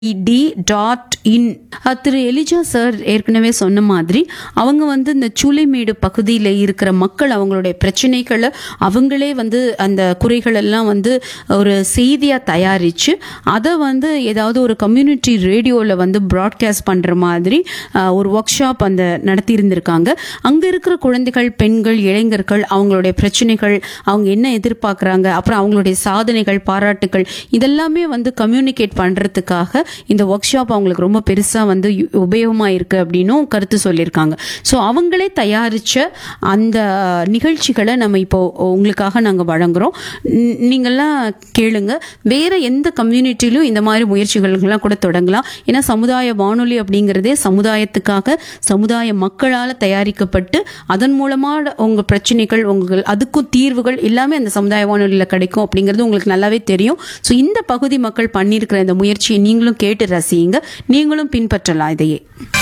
D dot in திரு Elijah sir ஏற்கனவே சொன்ன மாதிரி அவங்க வந்து இந்த சூளைமேடு பகுதியில் இருக்கிற மக்கள் அவங்களுடைய பிரச்சனைகளை அவங்களே வந்து அந்த குறைகள் எல்லாம் வந்து ஒரு செய்தியாக தயாரித்து அதை வந்து ஏதாவது ஒரு கம்யூனிட்டி ரேடியோவில் வந்து ப்ராட்காஸ்ட் பண்ணுற மாதிரி அஹ், ஒரு ஒர்க் ஷாப் அந்த நடத்தியிருந்திருக்காங்க அங்கே இருக்கிற குழந்தைகள் பெண்கள் இளைஞர்கள் அவங்களுடைய பிரச்சனைகள் அவங்க என்ன எதிர்பார்க்குறாங்க அப்புறம் அவங்களுடைய சாதனைகள் பாராட்டுகள் இதெல்லாமே வந்து கம்யூனிகேட் பண்ணுறதுக்காக இந்த ஒர்க் ஷாப் அவங்களுக்கு ரொம்ப பெருசாக வந்து உபயோகமாக இருக்குது அப்படின்னும் கருத்து சொல்லியிருக்காங்க ஸோ அவங்களே தயாரித்த அந்த நிகழ்ச்சிகளை நம்ம இப்போ உங்களுக்காக நாங்கள் வழங்குறோம் ந- நீங்கள்லாம் கேளுங்க வேற எந்த கம்யூனிட்டிலும் இந்த மாதிரி முயற்சிகள்லாம் கூட தொடங்கலாம் ஏன்னா சமுதாய வானொலி அப்படிங்கிறதே சமுதாயத்துக்காக சமுதாய மக்களால் தயாரிக்கப்பட்டு அதன் மூலமாக உங்கள் பிரச்சனைகள் உங்கள் அதுக்கும் தீர்வுகள் எல்லாமே அந்த சமுதாய வானொலியில் கிடைக்கும் அப்படிங்கிறது உங்களுக்கு நல்லாவே தெரியும் ஸோ இந்த பகுதி மக்கள் பண்ணியிருக்கிற இந்த முயற்சியை நீங்களும் கேட்டு ரசியுங்க நீங்களும் பின்பற்றலாம் இதையே